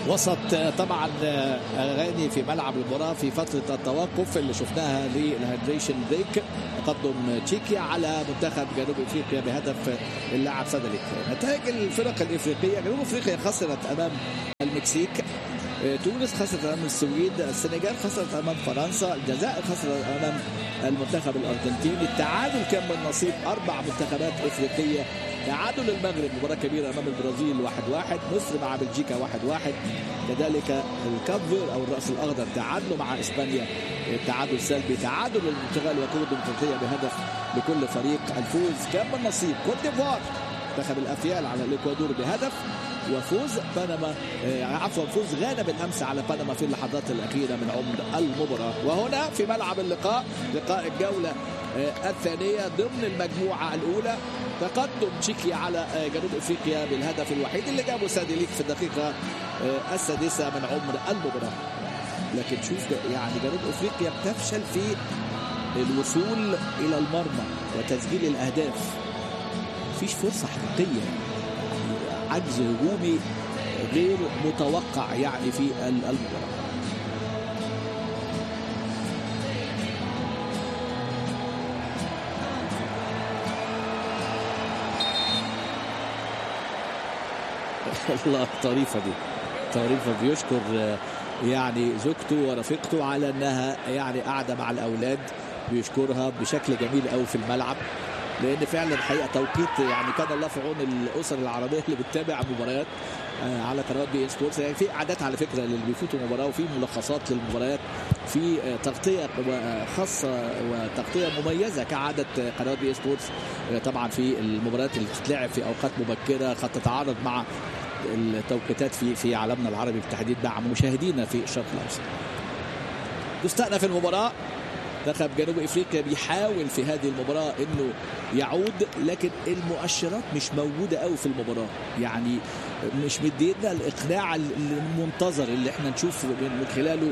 وسط طبعا اغاني في ملعب المباراه في فتره التوقف اللي شفناها للهيدريشن بريك تقدم تشيكيا على منتخب جنوب افريقيا بهدف اللاعب سادليك نتائج الفرق الافريقيه جنوب افريقيا خسرت امام المكسيك تونس خسرت امام السويد السنغال خسرت امام فرنسا الجزائر خسرت امام المنتخب الارجنتيني التعادل كان من نصيب اربع منتخبات افريقيه تعادل المغرب مباراه كبيره امام البرازيل 1 1 مصر مع بلجيكا 1 1 كذلك الكافر او الراس الاخضر تعادلوا مع اسبانيا تعادل سلبي تعادل البرتغال وكوت ديمقراطيه بهدف لكل فريق الفوز كان من نصيب كوت ديفوار منتخب الافيال على الاكوادور بهدف وفوز بنما عفوا فوز غانا بالامس على بنما في اللحظات الاخيره من عمر المباراه وهنا في ملعب اللقاء لقاء الجوله الثانيه ضمن المجموعه الاولى تقدم تشيكيا على جنوب افريقيا بالهدف الوحيد اللي جابه ساديليك في الدقيقه السادسه من عمر المباراه لكن شوف يعني جنوب افريقيا بتفشل في الوصول الى المرمى وتسجيل الاهداف مفيش فرصه حقيقيه عجز هجومي غير متوقع يعني في المباراه الله طريفه دي طريفه بيشكر يعني زوجته ورفيقته على انها يعني قاعده مع الاولاد بيشكرها بشكل جميل قوي في الملعب لان فعلا الحقيقه توقيت يعني كان الله في عون الاسر العربيه اللي بتتابع مباريات على قنوات بي ان سبورتس يعني في عادات على فكره اللي بيفوتوا مباراه وفي ملخصات للمباريات في تغطيه خاصه وتغطيه مميزه كعاده قنوات بي ان سبورتس طبعا في المباريات اللي بتتلعب في اوقات مبكره قد تتعارض مع التوقيتات في في عالمنا العربي بالتحديد مع مشاهدينا في الشرق الاوسط. تستأنف المباراه منتخب جنوب افريقيا بيحاول في هذه المباراه انه يعود لكن المؤشرات مش موجوده قوي في المباراه يعني مش مدينا الاقناع المنتظر اللي احنا نشوف من خلاله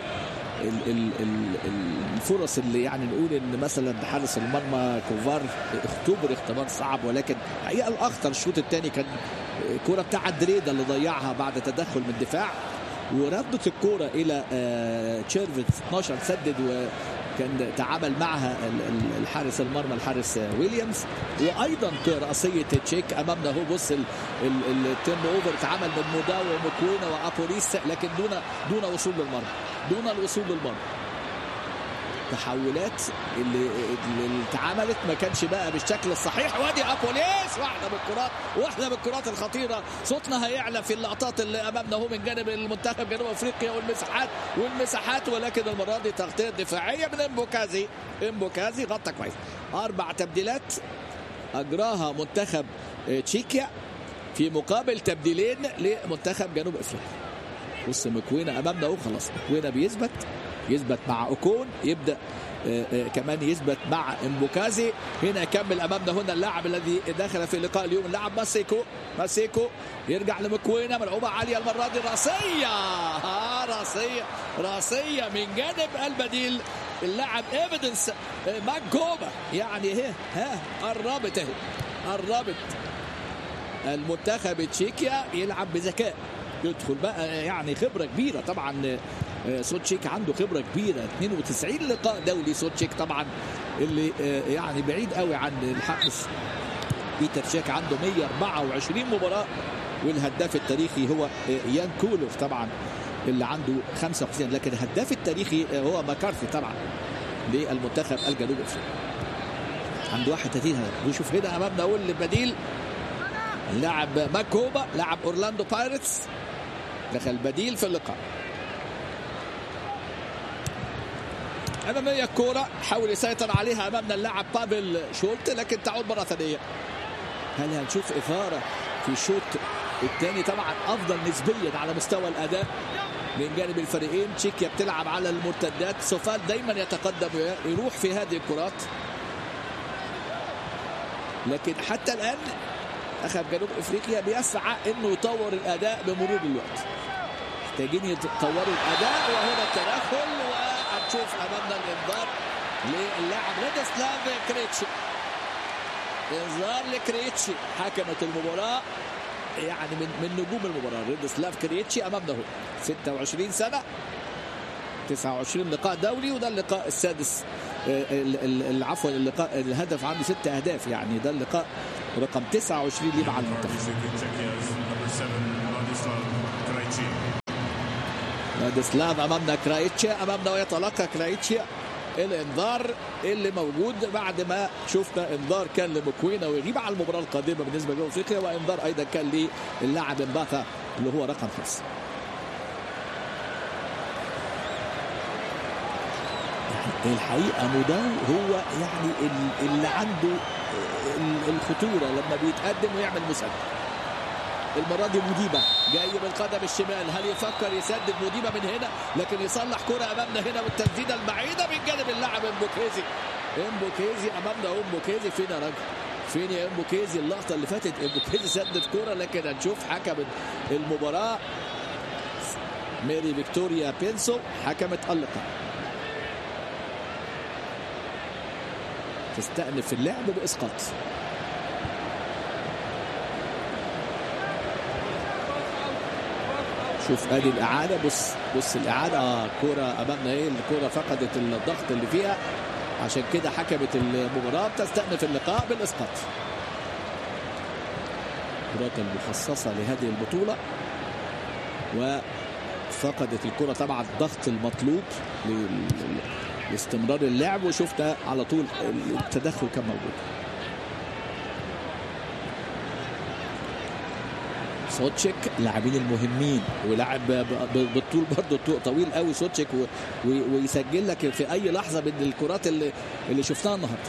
الفرص اللي يعني نقول ان مثلا حارس المرمى كوفار اختبر اختبار صعب ولكن الحقيقه الاخطر الشوط الثاني كان كرة بتاع دريدا اللي ضيعها بعد تدخل من الدفاع وردت الكرة الى تشيرفيت 12 سدد و كان تعامل معها الحارس المرمى الحارس ويليامز وايضا راسيه تشيك امامنا هو بص التيرن اوفر اتعمل من مودا ومكوينا وابوليس لكن دون دون وصول للمرمى دون الوصول للمرمى التحولات اللي اللي اتعملت ما كانش بقى بالشكل الصحيح وادي ابوليس واحده من الكرات واحده من الكرات الخطيره صوتنا هيعلى في اللقطات اللي امامنا هو من جانب المنتخب جنوب افريقيا والمساحات والمساحات ولكن المره دي تغطيه دفاعيه من امبوكازي امبوكازي غطى كويس اربع تبديلات اجراها منتخب تشيكيا في مقابل تبديلين لمنتخب جنوب افريقيا بص مكوينا امامنا اهو خلاص مكوينا بيثبت يثبت مع اوكون يبدا آآ آآ كمان يثبت مع امبوكازي هنا يكمل امامنا هنا اللاعب الذي دخل في لقاء اليوم اللاعب ماسيكو ماسيكو يرجع لمكوينه ملعوبه عاليه المره دي راسيه آه راسيه راسيه من جانب البديل اللاعب ايفيدنس ماكوبا يعني اهي ها قربت اهي قربت المنتخب تشيكيا يلعب بذكاء يدخل بقى يعني خبره كبيره طبعا سوتشيك عنده خبره كبيره 92 لقاء دولي سوتشيك طبعا اللي يعني بعيد قوي عن الحارس بيتر شيك عنده 124 مباراه والهداف التاريخي هو يان كولوف طبعا اللي عنده 55 لكن الهداف التاريخي هو ماكارثي طبعا للمنتخب الجنوب افريقي عنده 31 هدف وشوف هنا امامنا اقول البديل اللاعب ماكوبا لاعب اورلاندو بايرتس دخل بديل في اللقاء اماميه الكوره حاول يسيطر عليها امامنا اللاعب بافل شولت لكن تعود مره ثانيه هل هنشوف اثاره في الشوط الثاني طبعا افضل نسبيا على مستوى الاداء من جانب الفريقين تشيكيا بتلعب على المرتدات سوفال دايما يتقدم ويروح في هذه الكرات لكن حتى الان اخذ جنوب افريقيا بيسعى انه يطور الاداء بمرور الوقت محتاجين يطوروا الاداء وهنا التدخل وهنشوف امامنا الانذار للاعب ريدسلاف كريتشي انذار لكريتشي حكمت المباراه يعني من من نجوم المباراه ريدسلاف كريتشي امامنا هو 26 سنه 29 لقاء دولي وده اللقاء السادس عفوا اللقاء الهدف عنده ست اهداف يعني ده اللقاء رقم 29 ليه مع المنتخب لاديسلاف امامنا كرايتشيا امامنا ويتلقى كرايتشيا الانذار اللي موجود بعد ما شفنا انذار كان لمكوينا ويغيب على المباراه القادمه بالنسبه لجنوب افريقيا وانذار ايضا كان للاعب امباكا اللي هو رقم خمسه. يعني الحقيقه موداو هو يعني اللي عنده الخطوره لما بيتقدم ويعمل مسدد. المره دي مديبه جاي بالقدم الشمال هل يفكر يسدد مديبه من هنا لكن يصلح كره امامنا هنا والتسديده البعيده من جانب اللاعب امبوكيزي امبوكيزي امامنا امبوكيزي فين يا راجل فين يا امبوكيزي اللقطه اللي فاتت امبوكيزي سدد كره لكن هنشوف حكم المباراه ميري فيكتوريا بينسو حكمت اللقاء تستأنف اللعب بإسقاط شوف ادي الاعاده بص بص الاعاده اه كوره امامنا ايه الكوره فقدت الضغط اللي فيها عشان كده حكمت المباراه تستأنف اللقاء بالاسقاط الكرات المخصصه لهذه البطوله وفقدت الكره طبعا الضغط المطلوب لاستمرار اللعب وشفنا على طول التدخل كان موجود سوتشيك لاعبين المهمين ولاعب بالطول برضه طويل قوي سوتشيك ويسجل لك في اي لحظه من الكرات اللي اللي شفناها النهارده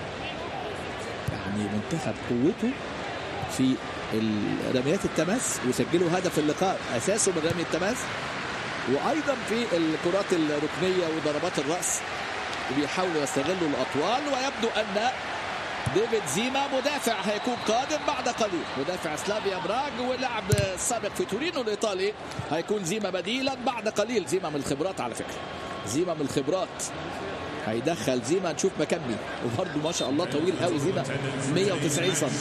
يعني منتخب قوته في رميات التماس وسجلوا هدف اللقاء اساسه من رمي التماس وايضا في الكرات الركنيه وضربات الراس وبيحاولوا يستغلوا الاطوال ويبدو ان ديفيد زيما مدافع هيكون قادم بعد قليل مدافع سلافيا براغ ولاعب السابق في تورينو الايطالي هيكون زيما بديلا بعد قليل زيما من الخبرات على فكره زيما من الخبرات هيدخل زيما نشوف مكان مين وبرده ما شاء الله طويل قوي زيما 190 سم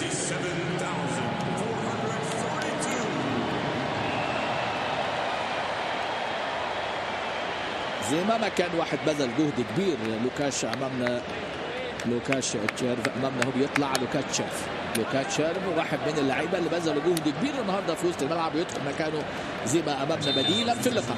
زيما ما كان واحد بذل جهد كبير لوكاش امامنا لوكاش تشيرف امامنا هو بيطلع لوكاش تشيرف لوكاش تشيرف واحد من اللعيبه اللي بذلوا جهد كبير النهارده في وسط الملعب يدخل مكانه زيما امامنا بديلا في اللقاء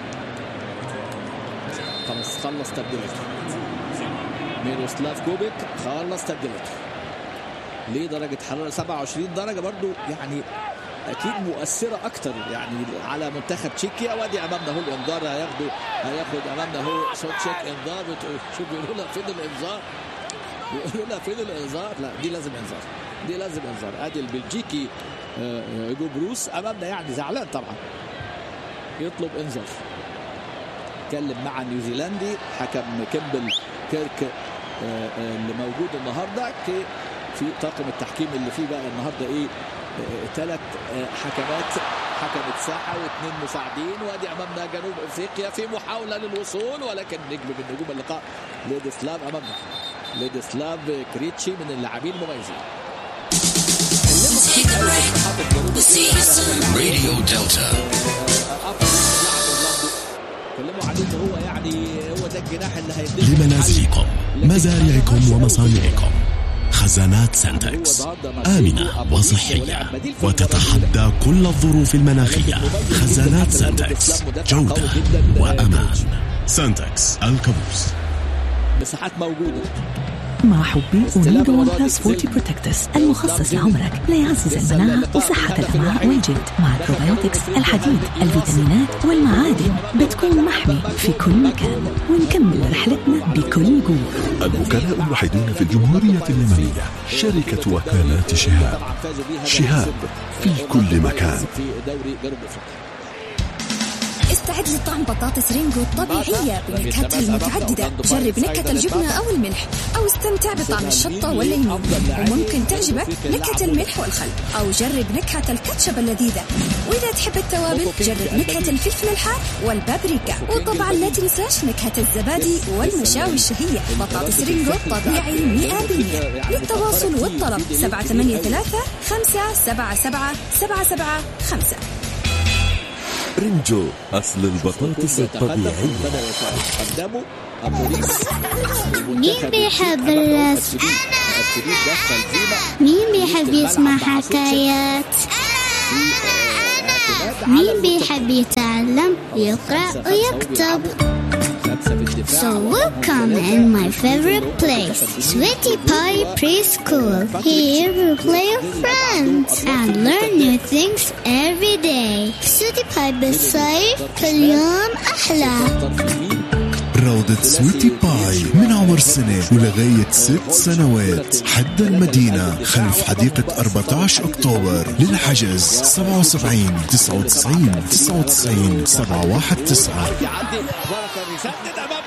خلاص خلص تبديلته ميروسلاف كوبيك خلص تبديلته ليه درجة حرارة 27 درجة برضو يعني اكيد مؤثره اكتر يعني على منتخب تشيكيا وادي امامنا هو الانذار هياخده هياخد امامنا هو سوتشيك انذار شوف بيقولوا لها فين الانذار بيقولوا لها فين الانذار لا دي لازم انذار دي لازم انذار ادي البلجيكي جو بروس امامنا يعني زعلان طبعا يطلب انذار اتكلم مع نيوزيلندي حكم كيمبل كيرك اللي موجود النهارده في طاقم التحكيم اللي فيه بقى النهارده ايه ثلاث حكمات حكمت ساحه واثنين مساعدين وادي امامنا جنوب افريقيا في محاوله للوصول ولكن نجم من نجوم اللقاء ليدسلاف امامنا ليدسلاف كريتشي من اللاعبين المميزين راديو دلتا كلموا عليه هو يعني هو ده الجناح اللي هيبدا لمنازلكم مزارعكم ومصانعكم خزانات سنتكس آمنة وصحية وتتحدى كل الظروف المناخية خزانات سنتكس جودة وأمان سنتكس الكابوس مساحات موجوده مع حبي أريد ون بلس 40 بروتكتس المخصص لعمرك ليعزز المناعة وصحة الأمعاء والجلد مع البروبيوتكس الحديد الفيتامينات والمعادن بتكون محمي في كل مكان ونكمل رحلتنا بكل قوة الوكلاء الوحيدون في الجمهورية اليمنية شركة وكالات شهاب شهاب في كل مكان في دوري جنوب افريقيا استعد لطعم بطاطس رينجو الطبيعية بنكهتها المتعددة جرب نكهة الجبنة أو الملح أو استمتع بطعم الشطة والليمون وممكن تعجبك نكهة الملح والخل أو جرب نكهة الكاتشب اللذيذة وإذا تحب التوابل جرب نكهة الفلفل الحار والبابريكا وطبعا لا تنساش نكهة الزبادي والمشاوي الشهية بطاطس رينجو طبيعي 100% للتواصل والطلب 783 5 7 7 7 7 5 رنجو أصل البطاطس الطبيعية قدموا أبو مين بيحب الرسم؟ مين بيحب يسمع حكايات؟ مين بيحب يتعلم يقرأ ويكتب؟ So welcome in my favorite place, Sweetie Pie Preschool. Here we play with friends and learn new things every day. Sweetie Pie بالصيف كل يوم أحلى. روضة سويتي باي من عمر سنة ولغاية ست سنوات حد المدينة خلف حديقة 14 أكتوبر للحجز 77 99 99 719 يعدي بركة يسدد أمام